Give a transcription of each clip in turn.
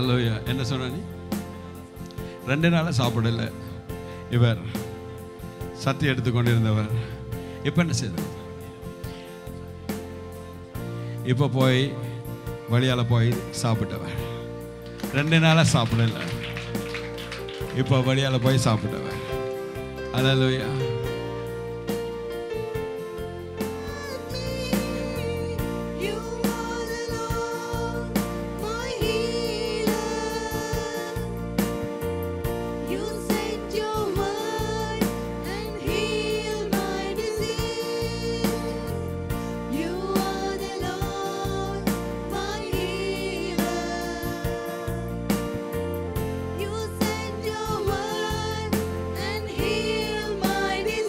ஹalleluya என்ன சொன்ன நீ ரெண்டு நாளாக சாப்பிடல இவர் சத்தி எடுத்து கொண்டிருந்தவர் இப்போ என்ன செய்தார் இப்போ போய் வழியால் போய் சாப்பிட்டவர் ரெண்டு நாளாக சாப்பிடல இப்போ வழியால் போய் சாப்பிட்டவர் ஹalleluya You are the Lord, my healer. You sent your word and healed my disease. You are the Lord, my healer. You sent your word and healed my disease.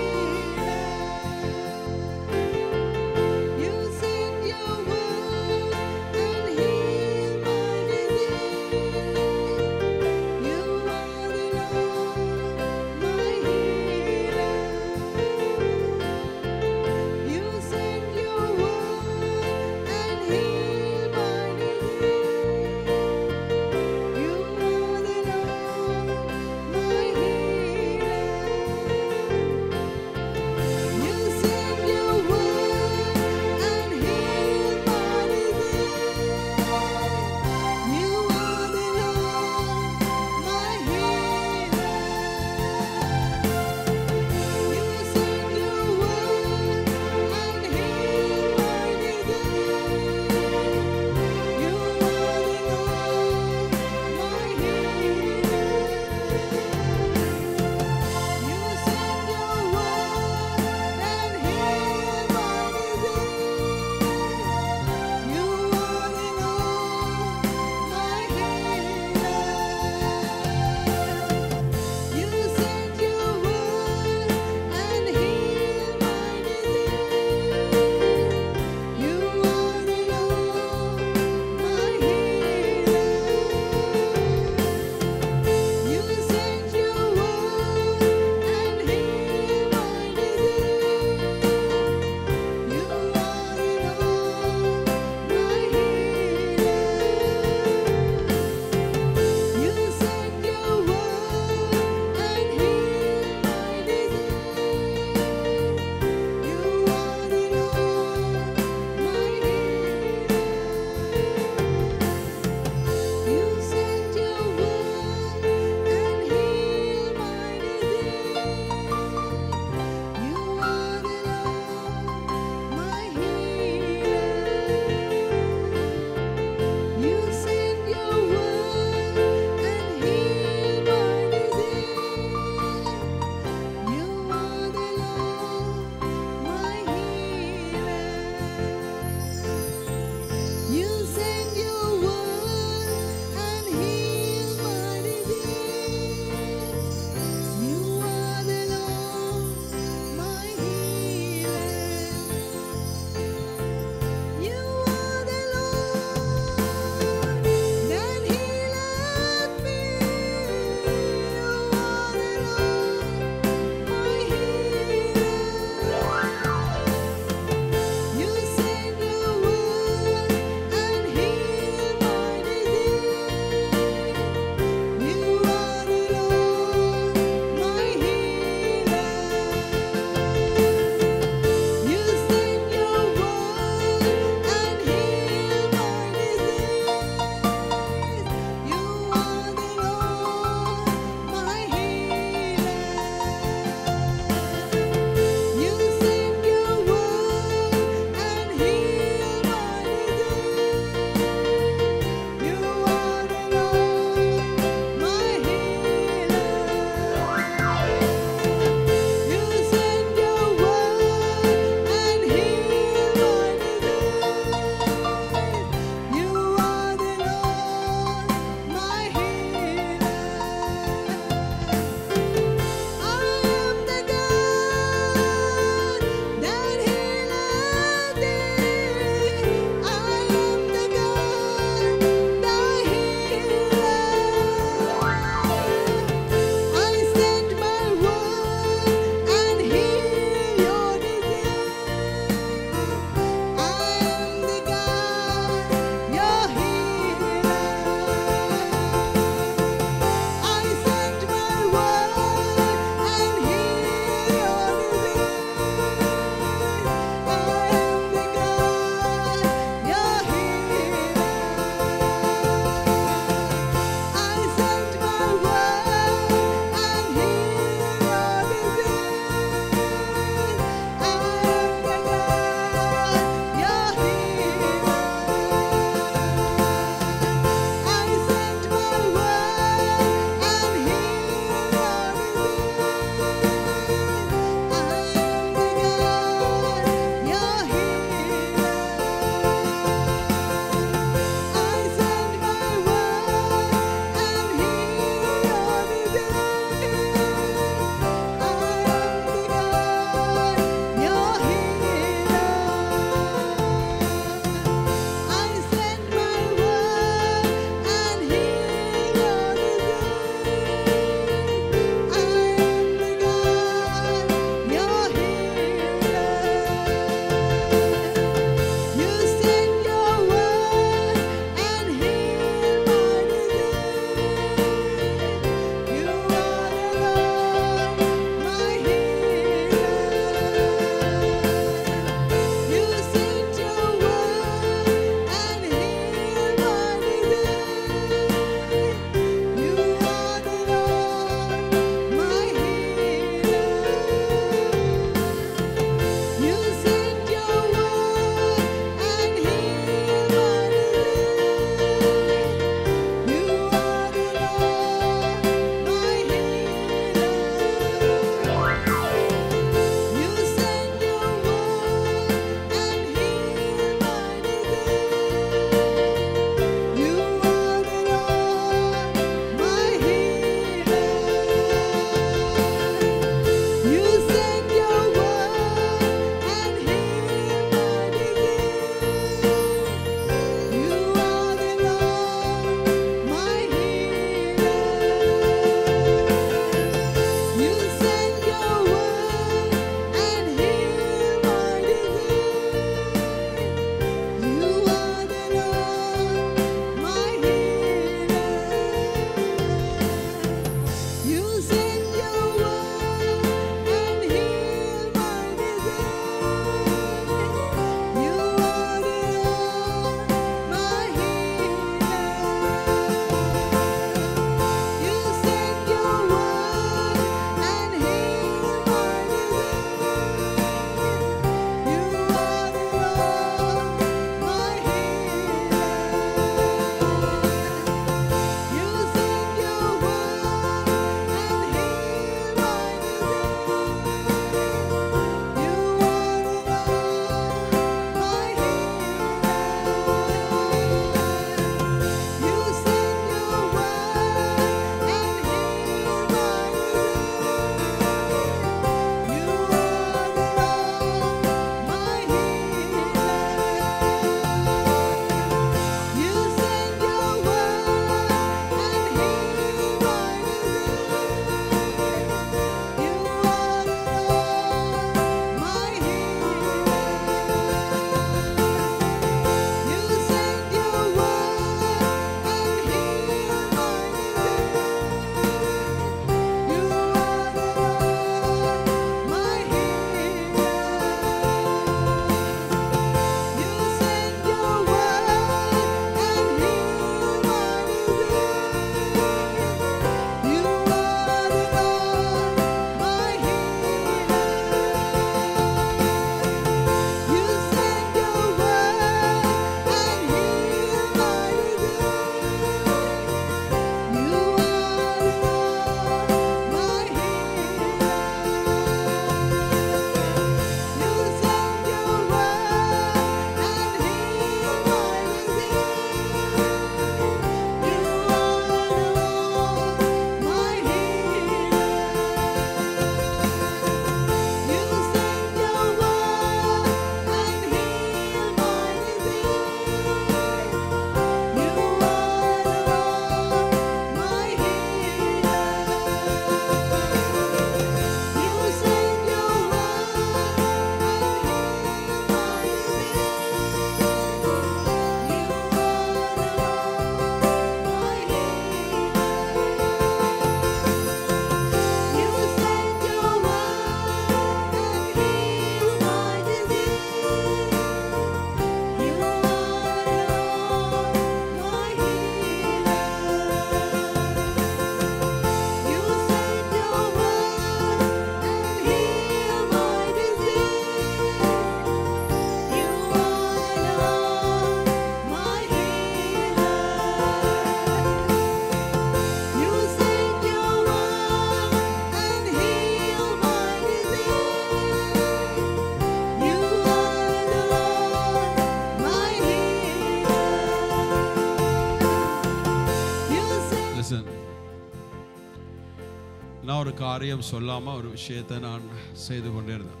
நான் ஒரு காரியம் சொல்லாம ஒரு விஷயத்தை நான் செய்து கொண்டே இருந்தேன்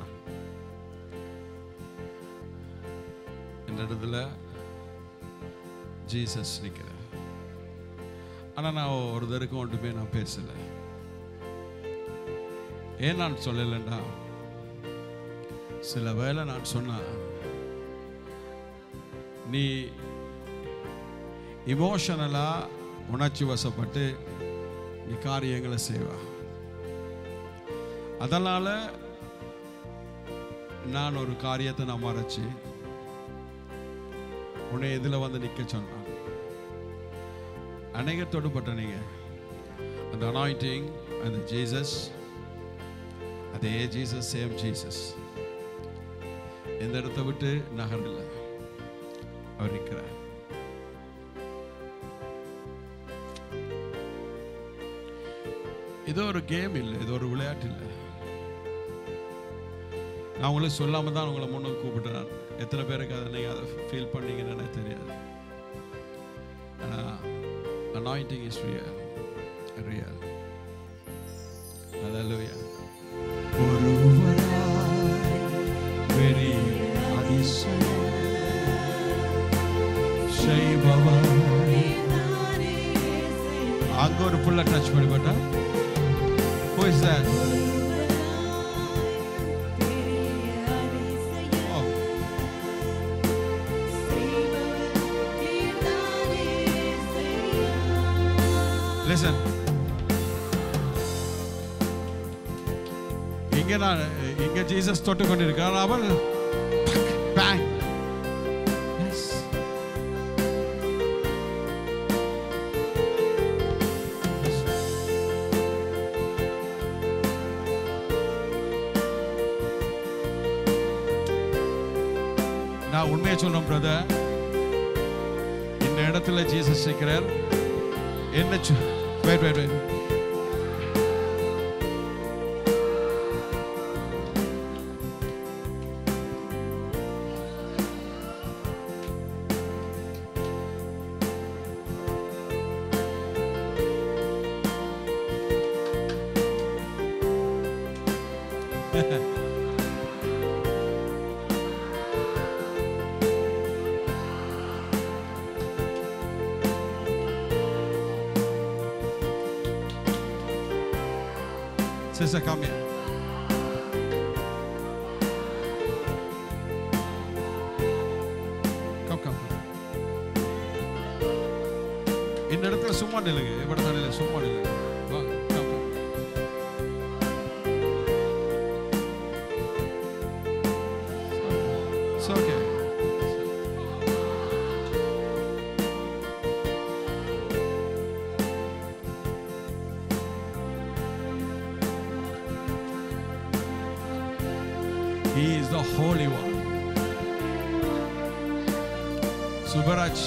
இந்த இடத்துல ஜீசஸ் நிற்கிறேன் ஆனா நான் ஒருத்தருக்கும் ஒன்றுமே நான் பேசல ஏன் நான் சொல்லலைன்னா சில வேளை நான் சொன்ன நீ இமோஷனலா உணர்ச்சி வசப்பட்டு நீ காரியங்களை செய்வா அதனால நான் ஒரு காரியத்தை நான் மறைச்சு உன்னை இதில் வந்து நிற்க சொன்னான் அநேக தொடுபட்ட நீங்க அந்த அனாயிட்டிங் அந்த ஜீசஸ் அதே ஜீசஸ் சேம் ஜீசஸ் இந்த இடத்தை விட்டு நகரல அவர் இருக்கிறார் இது ஒரு கேம் இல்லை இது ஒரு விளையாட்டு இல்லை நான் உங்களுக்கு சொல்லாம தான் உங்களை முன்னுக்கு கூப்பிட்டேன் எத்தனை பேருக்கு அதை நீங்கள் அதை ஃபீல் பண்ணீங்கன்னு எனக்கு தெரியாது ஆனால் அனாயிண்டிங் இஸ் ரியல் ரியல் ஹalleluya ஒருவராய் பெரிய அதிசயம் செய்பவர் அங்க ஒரு புள்ள டச் பண்ணிப்பட்டா Who is that? Oh, listen. இங்க நான் இங்க ஜீசஸ் தொட்டு கொண்டிருக்கிறார் அவள் பேங் நான் உண்மையை சொல்றேன் பிரதர் இந்த இடத்துல ஜீசஸ் இருக்கிறார் என்ன சொ- wait wait wait Sister, come here. Come, come. இந்த இடத்துல சும்மா நில்லுங்க எவ்வளவு தான் நில்லுங்க சும்மா நில்லுங்க வாங்க come, come. It's okay. He is the Holy One. Subaraj.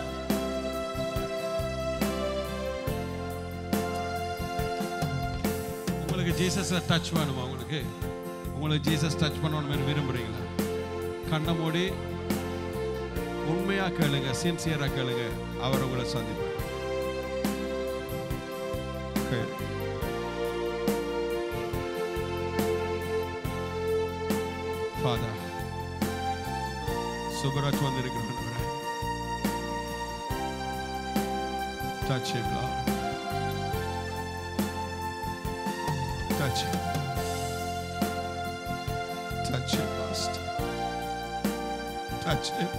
உங்களுக்கு ஜீசஸை டச் வேணுமா உங்களுக்கு உங்களுக்கு ஜீசஸ் டச் பண்ணணும்னு விரும்புறீங்களா கண்ணை மூடி உண்மையா கேளுங்க சின்சியரா கேளுங்க அவர் உங்களை சந்திப்பார் கேளு. ஃபாதர் சுபராஜ் வந்திருக்கிறேன் Touch him, Lord. Touch him. Touch him, Master. Touch him.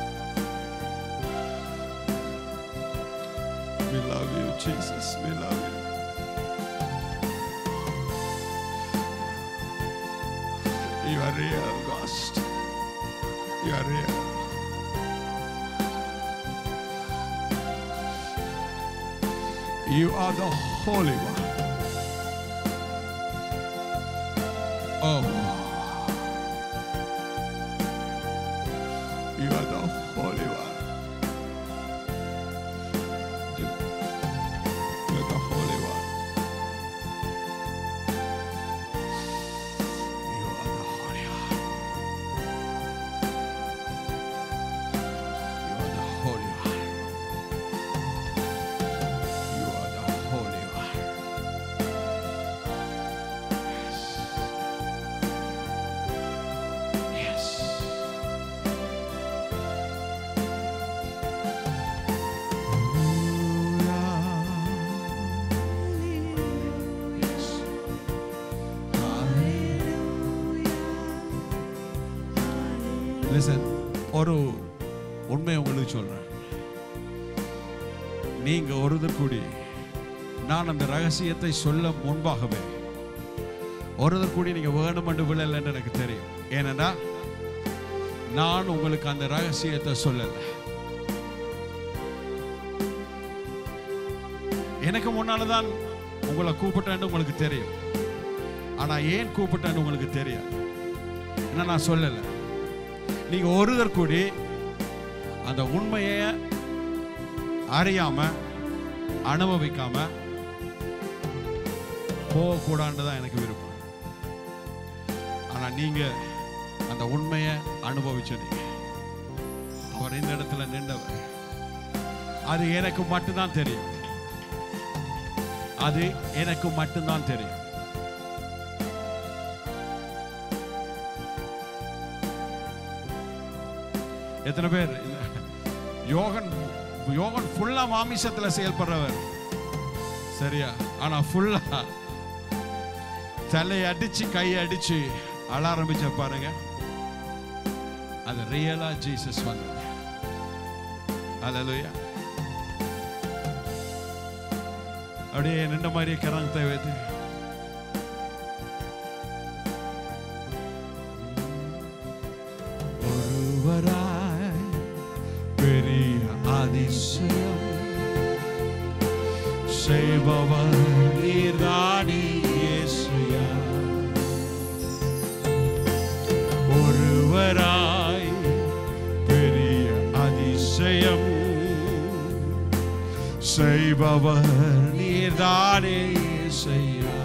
We love you, Jesus. We love you. You are real, Master. You are real. You are the Holy One. Oh. You are the Holy One. You you are the Holy One. You are the Holy One. You are the Holy One. You are the Holy One. Listen, ஒரு உண்மை உங்களுக்கு சொல்றேன் நீங்க ஒருத்தர் கூடி நான் அந்த ரகசியத்தை சொல்ல முன்பாகவே ஒருத்தர் கூடி நீங்க வேணும் என்று விழலைன்னு எனக்கு தெரியும் ஏனென்றா நான் உங்களுக்கு அந்த ரகசியத்தை சொல்லலை எனக்கு முன்னால தான் உங்களை கூப்பிட்டேன்னு உங்களுக்கு தெரியும் ஆனா ஏன் கூப்பிட்டேன்னு உங்களுக்கு தெரியாது என்ன நான் சொல்லலை நீங்க ஒருத்தர் கூடி அந்த உண்மையை அறியாம அனுபவிக்காம போகக்கூடாதுன்னு தான் எனக்கு விருப்பம் ஆனா நீங்க அந்த உண்மையை அனுபவிச்சீங்க அவர் இந்த இடத்துல நின்றவர் அது எனக்கு மட்டும்தான் தெரியும் அது எனக்கு மட்டும்தான் தெரியும் எத்தனை பேர் இந்த யோகன் யோகன் ஃபுல்லா மாமிசத்துல செயல்படுறவர் சரியா ஆனா ஃபுல்லா தலை அடிச்சு கை அடிச்சு அழ ஆரம்பிச்ச பாருங்க அது ரியலா ஜீசஸ் வந்தது அல்லேலூயா அப்படியே நின்ற மாதிரியே கரங்கத்தை வைத்து ஒருவராய் பெரிய அதிசயம் செய்பவர் நீர்தானே இயேசுயா ஒருவராய் பெரிய அதிசயம் செய்பவர் நீர்தானே இயேசுயா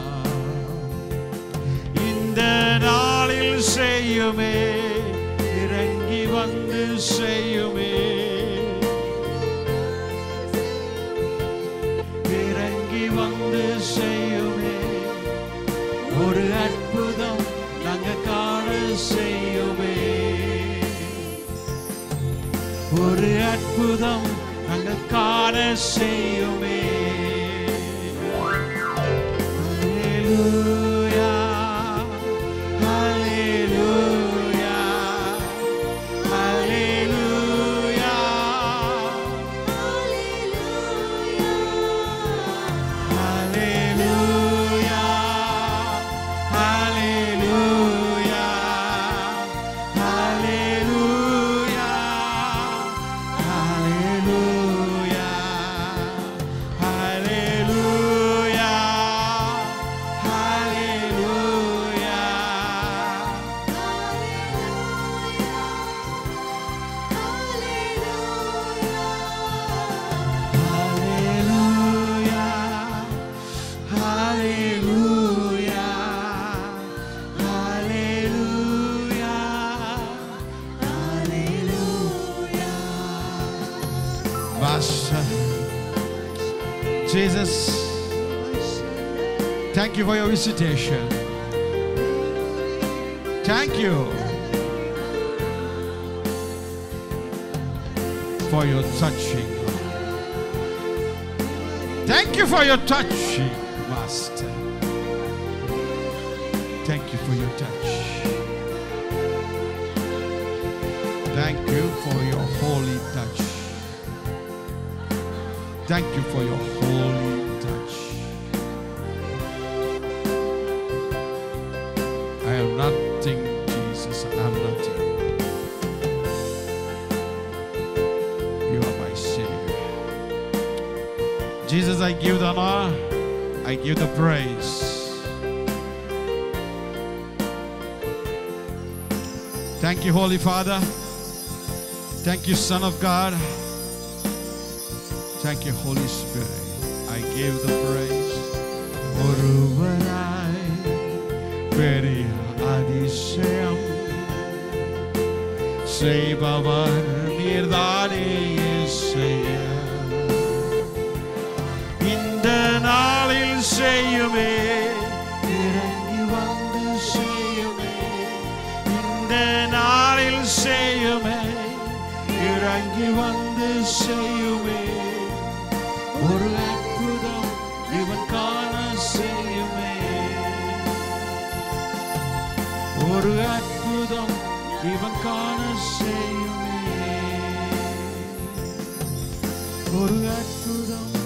இந்த நாளில் செய்யுமே இறங்கி வந்து செய்யுமே இறங்கி வந்து செய்யுமே ஒரு அற்புதம் நாங்க காண செய்யுமே ஒரு அற்புதம் நாங்க காண செய்யுமே Hallelujah. Hallelujah. Hallelujah. Hallelujah. Hallelujah. Hallelujah. Hallelujah. Hallelujah. Hallelujah. Hallelujah. Hallelujah. Hallelujah. Hallelujah. Master. Jesus, thank you for your visitation. Thank you for your touching. Thank you for your touching, Master. Thank you for your touch. Thank you for your holy touch. Thank you for your holy touch. I am nothing, Jesus. I am nothing. You are my Savior. Jesus, I give the honor, I give the praise. Thank you, Holy Father. Thank you, Son of God. Thank you, Holy Spirit. I give the praise. ஒருவராய் பெரிய அதிசயம் செய்பவர் நீர்தானே இயேசுயா. இந்த நாளில் செய்யுமே இறங்கி வந்து செய்யுமே இந்த நாளில் செய்யுமே இறங்கி வந்து செய்யுமே ஒரு அற்புதம் இவன் காண செய்யுமே ஒரு அற்புதம் இவன் காண செய்யுமே ஒரு அற்புதம்